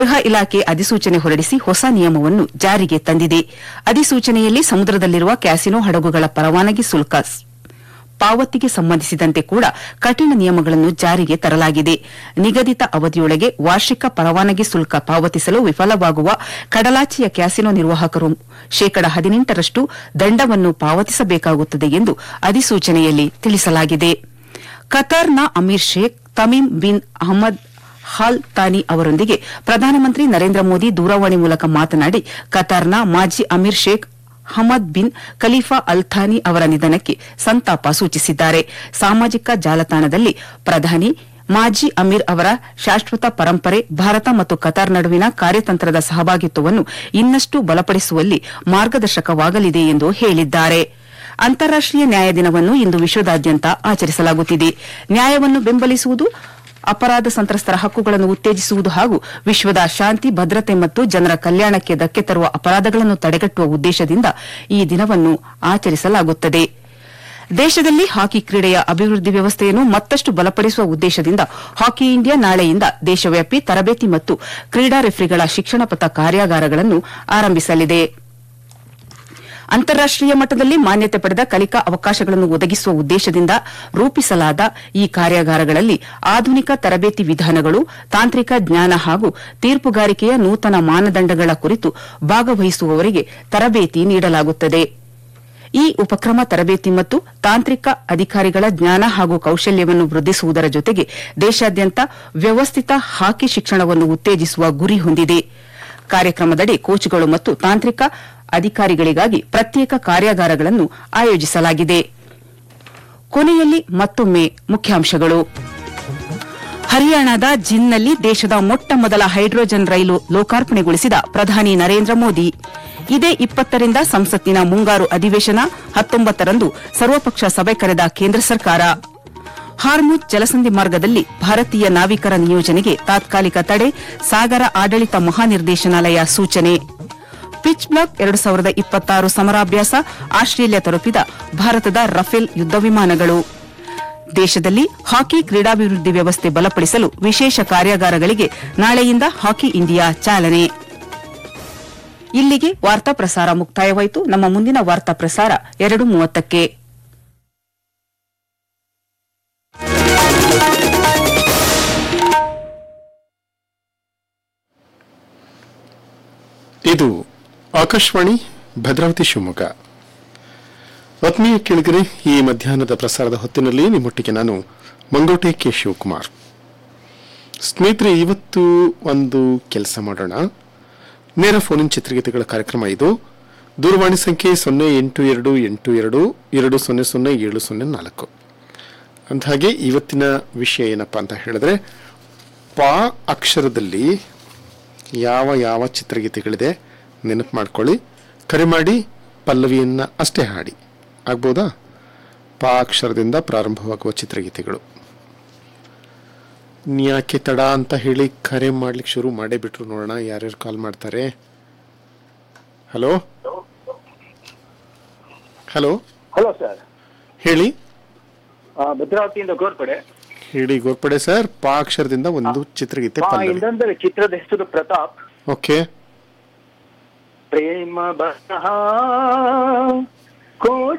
ಗೃಹ ಇಲಾಖೆ ಅಧಿಸೂಚನೆ ಹೊರಡಿಸಿ ಹೊಸ ನಿಯಮವನ್ನು ಜಾರಿಗೆ ತಂದಿದೆ ಅಧಿಸೂಚನೆಯಲ್ಲಿ ಸಮುದ್ರದಲ್ಲಿರುವ ಕ್ಯಾಸಿನೋ ಹಡಗುಗಳ ಪರವಾನಗಿ ಶುಲ್ಕ ಸ್- ಪಾವತಿಗೆ ಸಂಬಂಧಿಸಿದಂತೆ ಕೂಡ ಕಠಿಣ ನಿಯಮಗಳನ್ನು ಜಾರಿಗೆ ತರಲಾಗಿದೆ ನಿಗದಿತ ಅವಧಿಯೊಳಗೆ ವಾರ್ಷಿಕ ಪರವಾನಗಿ ಶುಲ್ಕ ಪಾವತಿಸಲು ವಿಫಲವಾಗುವ ಕಡಲಾಚೆಯ ಕ್ಯಾಸಿನೋ ನಿರ್ವಾಹಕರು ಶೇಕಡ ಹದಿನೆಂಟರಷ್ಟು ದಂಡವನ್ನು ಪಾವತಿಸಬೇಕಾಗುತ್ತದೆ ಎಂದು ಅಧಿಸೂಚನೆಯಲ್ಲಿ ತಿಳಿಸಲಾಗಿದೆ ಕತಾರ್ನ Amir Sheikh Tamim bin Ahmad Al Thani ಅವರೊಂದಿಗೆ ಪ್ರಧಾನಮಂತ್ರಿ ನರೇಂದ್ರ ಮೋದಿ ದೂರವಾಣಿ ಮೂಲಕ ಮಾತನಾಡಿ ಕತಾರ್ನ ಮಾಜಿ Amir Sheikh Hamad bin Khalifa Al Thani ಅವರ ನಿಧನಕ್ಕೆ ಸಂತಾಪ ಸೂಚಿಸಿದ್ದಾರೆ ಸಾಮಾಜಿಕ ಜಾಲತಾಣದಲ್ಲಿ ಪ್ರಧಾನಿ ಮಾಜಿ ಅಮೀರ್ ಅವರ ಶಾಶ್ವತ ಪರಂಪರೆ ಭಾರತ ಮತ್ತು ಕತಾರ್ ನಡುವಿನ ಕಾರ್ಯತಂತ್ರದ ಸಹಭಾಗಿತ್ವವನ್ನು ಇನ್ನಷ್ಟು ಬಲಪಡಿಸುವಲ್ಲಿ ಮಾರ್ಗದರ್ಶಕವಾಗಲಿದೆ ಎಂದು ಹೇಳಿದ್ದಾರೆ ಅಂತಾರಾಷ್ಟೀಯ ನ್ಯಾಯ ದಿನವನ್ನು ಇಂದು ವಿಶ್ವದಾದ್ಯಂತ ಆಚರಿಸಲಾಗುತ್ತಿದೆ ನ್ಯಾಯವನ್ನು ಬೆಂಬಲಿಸುವುದು ಅಪರಾಧ ಸಂತ್ರಸ್ತರ ಹಕ್ಕುಗಳನ್ನು ಉತ್ತೇಜಿಸುವುದು ಹಾಗೂ ವಿಶ್ವದ ಶಾಂತಿ ಭದ್ರತೆ ಮತ್ತು ಜನರ ಕಲ್ಯಾಣಕ್ಕೆ ಧಕ್ಕೆ ತರುವ ಅಪರಾಧಗಳನ್ನು ತಡೆಗಟ್ಟುವ ಉದ್ದೇಶದಿಂದ ಈ ದಿನವನ್ನು ಆಚರಿಸಲಾಗುತ್ತದೆ ದೇಶದಲ್ಲಿ ಹಾಕಿ ಕ್ರೀಡೆಯ ಅಭಿವೃದ್ಧಿ ವ್ಯವಸ್ಥೆಯನ್ನು ಮತ್ತಷ್ಟು ಬಲಪಡಿಸುವ ಉದ್ದೇಶದಿಂದ ಹಾಕಿ ಇಂಡಿಯಾ ನಾಳೆಯಿಂದ ದೇಶವ್ಯಾಪಿ ತರಬೇತಿ ಮತ್ತು ಕ್ರೀಡಾ ರೆಫ್ರಿಗಳ ಶಿಕ್ಷಣ ಪಥ ಕಾರ್ಯಾಗಾರಗಳನ್ನು ಆರಂಭಿಸಲಿದೆ ಅಂತಾರಾಷ್ಟೀಯ ಮಟ್ಟದಲ್ಲಿ ಮಾನ್ಯತೆ ಪಡೆದ ಕಲಿಕಾ ಅವಕಾಶಗಳನ್ನು ಒದಗಿಸುವ ಉದ್ದೇಶದಿಂದ ರೂಪಿಸಲಾದ ಈ ಕಾರ್ಯಾಗಾರಗಳಲ್ಲಿ ಆಧುನಿಕ ತರಬೇತಿ ವಿಧಾನಗಳು ತಾಂತ್ರಿಕ ಜ್ಞಾನ ಹಾಗೂ ತೀರ್ಪುಗಾರಿಕೆಯ ನೂತನ ಮಾನದಂಡಗಳ ಕುರಿತು ಭಾಗವಹಿಸುವವರಿಗೆ ತರಬೇತಿ ನೀಡಲಾಗುತ್ತದೆ ಈ ಉಪಕ್ರಮ ತರಬೇತಿ ಮತ್ತು ತಾಂತ್ರಿಕ ಅಧಿಕಾರಿಗಳ ಜ್ಞಾನ ಹಾಗೂ ಕೌಶಲ್ಯವನ್ನು ವೃದ್ಧಿಸುವುದರ ಜೊತೆಗೆ ದೇಶಾದ್ಯಂತ ವ್ಯವಸ್ಥಿತ ಹಾಕಿ ಶಿಕ್ಷಣವನ್ನು ಉತ್ತೇಜಿಸುವ ಗುರಿ ಹೊಂದಿದೆ ಕಾರ್ಯಕ್ರಮದಡಿ ಕೋಚ್ಗಳು ಮತ್ತು ತಾಂತ್ರಿಕ ಅಧಿಕಾರಿಗಳಿಗಾಗಿ ಪ್ರತ್ಯೇಕ ಕಾರ್ಯಾಗಾರಗಳನ್ನು ಆಯೋಜಿಸಲಾಗಿದೆ ಕೊನೆಯಲ್ಲಿ ಮತ್ತೊಮ್ಮೆ ಮುಖ್ಯಾಂಶಗಳು ಹರಿಯಾಣದ ಜಿನ್ನಲ್ಲಿ ದೇಶದ ಮೊಟ್ಟ ಮೊದಲ ಹೈಡ್ರೋಜನ್ ರೈಲು ಲೋಕಾರ್ಪಣೆಗೊಳಿಸಿದ ಪ್ರಧಾನಿ ನರೇಂದ್ರ ಮೋದಿ ಇದೇ ಇಪ್ಪತ್ತರಿಂದ ಸಂಸತ್ತಿನ ಮುಂಗಾರು ಅಧಿವೇಶನ ಹತ್ತೊಂಬತ್ತರಂದು ಸರ್ವಪಕ್ಷ ಸಭೆ ಕರೆದ ಕೇಂದ್ರ ಸರ್ಕಾರ ಹಾರ್ಮುಜ್ ಜಲಸಂಧಿ ಮಾರ್ಗದಲ್ಲಿ ಭಾರತೀಯ ನಾವಿಕರ ನಿಯೋಜನೆಗೆ ತಾತ್ಕಾಲಿಕ ತಡೆ ಸಾಗರ ಆಡಳಿತ ಮಹಾನಿರ್ದೇಶನಾಲಯ ಸೂಚನೆ ಪಿಚ್ ಬ್ಲಾಕ್ ಎರಡು ಸಾವಿರದ ಇಪ್ಪತ್ತಾರು ಸಮರಾಭ್ಯಾಸ ಆಸ್ಟ್ರೇಲಿಯಾ ತಲುಪಿದ ಭಾರತದ ರಫೇಲ್ ಯುದ್ದ ವಿಮಾನಗಳು ದೇಶದಲ್ಲಿ ಹಾಕಿ ಕ್ರೀಡಾಭಿವೃದ್ಧಿ ವ್ಯವಸ್ಥೆ ಬಲಪಡಿಸಲು ವಿಶೇಷ ಕಾರ್ಯಾಗಾರಗಳಿಗೆ ನಾಳೆಯಿಂದ ಹಾಕಿ ಇಂಡಿಯಾ ಚಾಲನೆ ಇಲ್ಲಿಗೆ ವಾರ್ತಾ ಪ್ರಸಾರ ಮುಕ್ತಾಯವಾಯಿತು ನಮ್ಮ ಮುಂದಿನ ವಾರ್ತಾ ಪ್ರಸಾರ ಎರಡು ಮೂವತ್ತಕ್ಕೆ ಇದು ಆಕಾಶವಾಣಿ ಭದ್ರಾವತಿ ಶಿವಮೊಗ್ಗ ಆತ್ಮೀಯ ಕೇಳಿದರೆ ಈ ಮಧ್ಯಾಹ್ನದ ಪ್ರಸಾರದ ಹೊತ್ತಿನಲ್ಲಿ ನಿಮ್ಮೊಟ್ಟಿಗೆ ನಾನು ಮಂಗೋಟೆ ಕೆ ಶಿವಕುಮಾರ್ ಸ್ನೇಹಿತರೆ ಇವತ್ತು ಒಂದು ಕೆಲಸ ಮಾಡೋಣ ನೇರ ಫೋನಿನ್ ಚಿತ್ರಗೀತೆಗಳ ಕಾರ್ಯಕ್ರಮ ಇದು ದೂರವಾಣಿ ಸಂಖ್ಯೆ ಸೊನ್ನೆ ಎಂಟು ಎರಡು ಎಂಟು ಎರಡು ಎರಡು ಸೊನ್ನೆ ಸೊನ್ನೆ ಏಳು ಸೊನ್ನೆ ನಾಲ್ಕು ಅಂದಹಾಗೆ ಇವತ್ತಿನ ವಿಷಯ ಏನಪ್ಪಾ ಅಂತ ಹೇಳಿದ್ರೆ ಪ ಅಕ್ಷರದಲ್ಲಿ ಯಾವ ಯಾವ ಚಿತ್ರಗೀತೆಗಳಿದೆ ನೆನಪು ಮಾಡ್ಕೊಳ್ಳಿ ಕರೆ ಮಾಡಿ ಪಲ್ಲವಿಯನ್ನು ಅಷ್ಟೇ ಹಾಡಿ ಆಗ್ಬೋದಾ ಪ ಅಕ್ಷರದಿಂದ ಪ್ರಾರಂಭವಾಗುವ ಚಿತ್ರಗೀತೆಗಳು ಯಾಕೆ ತಡ ಅಂತ ಹೇಳಿ ಕರೆ ಮಾಡ್ಲಿಕ್ಕೆ ಶುರು ಮಾಡೇ ಬಿಟ್ರು ನೋಡೋಣ ಯಾರ್ಯಾರು ಕಾಲ್ ಮಾಡ್ತಾರೆ ಹಲೋ ಹಲೋ ಹಲೋ ಸರ್ ಹೇಳಿ ಆ, ಭದ್ರಾವತಿಯಿಂದ ಗೋರ್ಪಡೆ ಹೇಳಿ ಗೋರ್ಪಡೆ ಸರ್ ಪ ಅಕ್ಷರದಿಂದ ಒಂದು ಚಿತ್ರಗೀತೆ ಆ, ಪಲ್ಲವಿ ಇನ್ನೊಂದು ಚಿತ್ರದ ಹೆಸರು ಪ್ರತಾಪ್ ಓಕೆ ಪ್ರೇಮ ಬರಹ ಕೋಟಿ